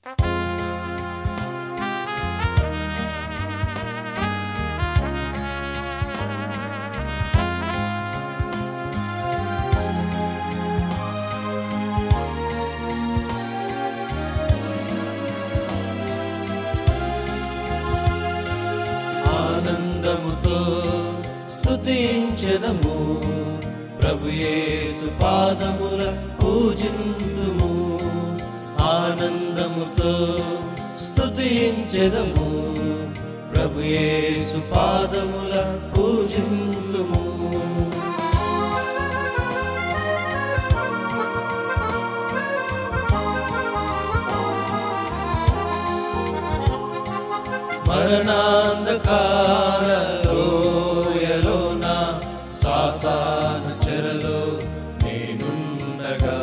ఆనందముతో స్తుతించెదము ప్రభు యేసు పాదముల పూజింతుము ఆనందముతో స్తుతించెదము ప్రభు యేసు పాదముల పూజింతుము మరణాంధకార లోయలోన సాతాను చెరలో నేనుండగా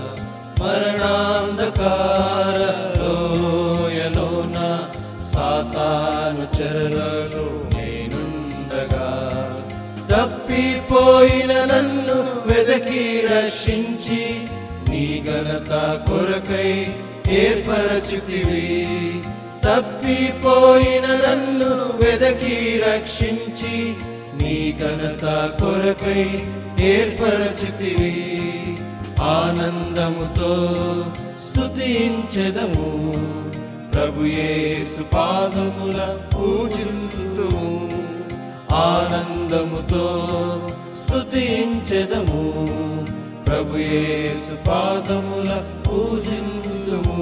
మరణాంధకార లోయలోన సాతాను చెరలలో నేనుండగా తప్పిపోయిన నన్ను వెదకి రక్షించి నీ ఘనత కొరకై ఏర్పరచితివి తప్పిపోయిన నన్ను వెదకి రక్షించి నీ ఘనత కొరకై ఏర్పరచితివి ఆనందముతో స్తుతించెదము ప్రభు యేసు పాదముల పూజింతుము ఆనందముతో స్తుతించెదము ప్రభు యేసు పాదముల పూజింతుము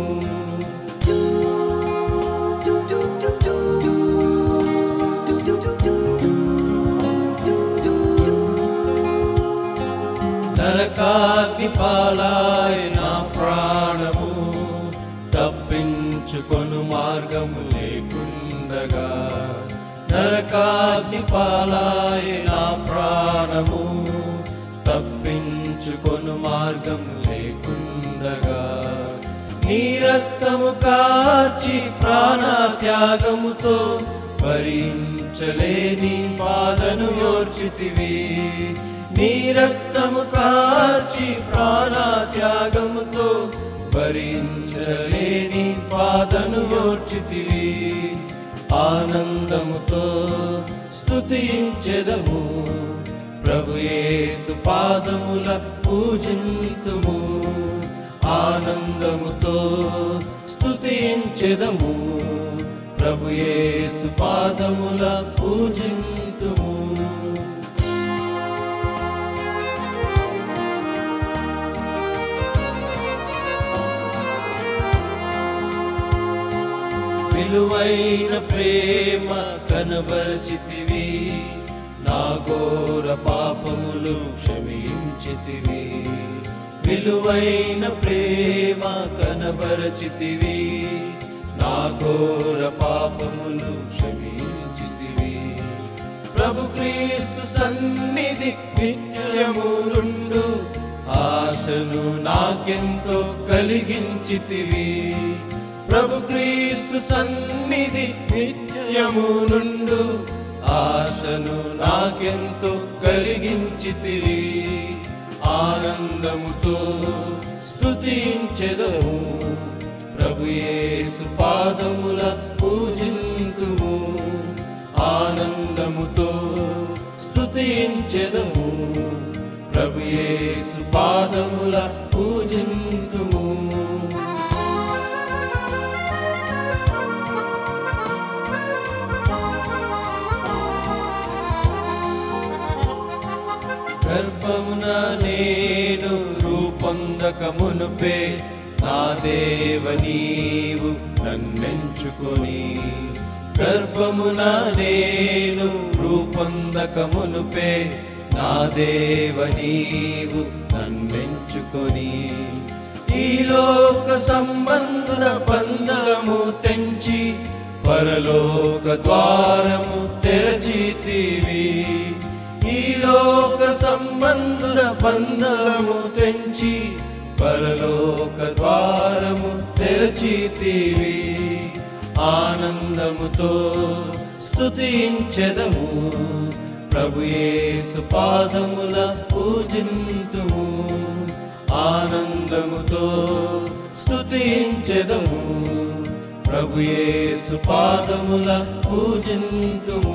నరకాగ్ని పాలాయ నా ప్రాణము తప్పించుకొను మార్గము లేకుండగా నరకాగ్ని పాలాయ నా ప్రాణము తప్పించుకొను మార్గము లేకుండగా నీ రక్తము కార్చి ప్రాణ త్యాగముతో భరించలేని బాధను యోర్చితివి నీ రక్తము కార్చి ప్రాణ త్యాగముతో భరించలేని బాధను యోర్చితివి ఆనందముతో స్తుతించెదము ప్రభు యేసు పాదముల పూజింతుము ఆనందముతో స్తుతించెదము ప్రభు యేసు పాదముల పూజింతుము విలువైన ప్రేమ కనబరచితివి నా ఘోర పాపములు క్షమించితివి విలువైన ప్రేమ కనబరచితివి నా ఘోర పాపములు క్షమించితివి ప్రభు క్రీస్తు సన్నిధి నిత్యమురుండు ఆశను నాకెంతో కలిగించితివి ప్రభు క్రీస్తు సన్నిధి నిత్యము నుండు ఆశను నాకెంతో కలిగించితివి ఆనందముతో స్తుతించెదము ప్రభు యేసు పాదముల పూజింతుము ఆనందముతో స్తుతించెదము ప్రభు యేసు పాదముల పూజింతుము గర్భమున నేను రూపొందక మునుపే నా దేవ నీవు నన్నెంచుకొని గర్భమున నేను రూపొందక మునుపే నా దేవ నీవు నన్నెంచుకొని ఈ లోక సంబంధ బంధము తెంచి పరలోక ద్వారము తెరచితివి ఈ లోక సంబంధ బంధము తెంచి పరలోక ద్వారము తెరచితివి ఆనందముతో స్తుతించెదము ప్రభు యేసు పాదముల పూజింతుము ఆనందముతో స్తుతించెదము ప్రభు యేసు పాదముల పూజింతుము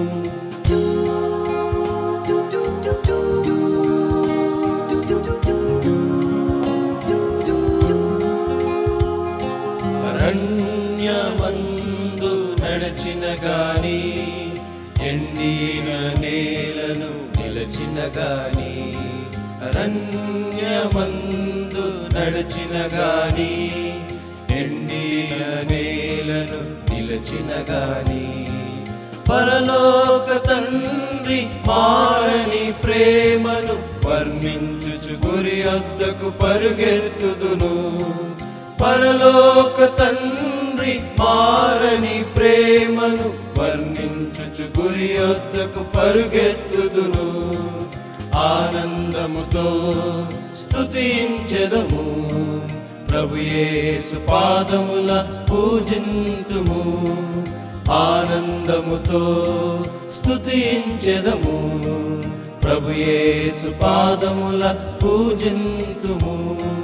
అరణ్యమందు నడచిన గాని ఎండిన నేలను నిలచిన గాని అరణ్యమందు నడచిన గాని ఎండిన నేలను నిలచిన గాని పరలోక తండ్రి మారని ప్రేమను వర్ణించుచు గురి వద్దకు పరుగెత్తుదును పరలోక తండ్రి మారని ప్రేమను వర్ణించుచు గురి వద్దకు పరుగెత్తుదును ఆనందముతో స్తుతించెదము ప్రభు యేసు పాదముల పూజింతుము ఆనందముతో స్తుతించెదము ప్రభు యేసు పాదముల పూజింతుము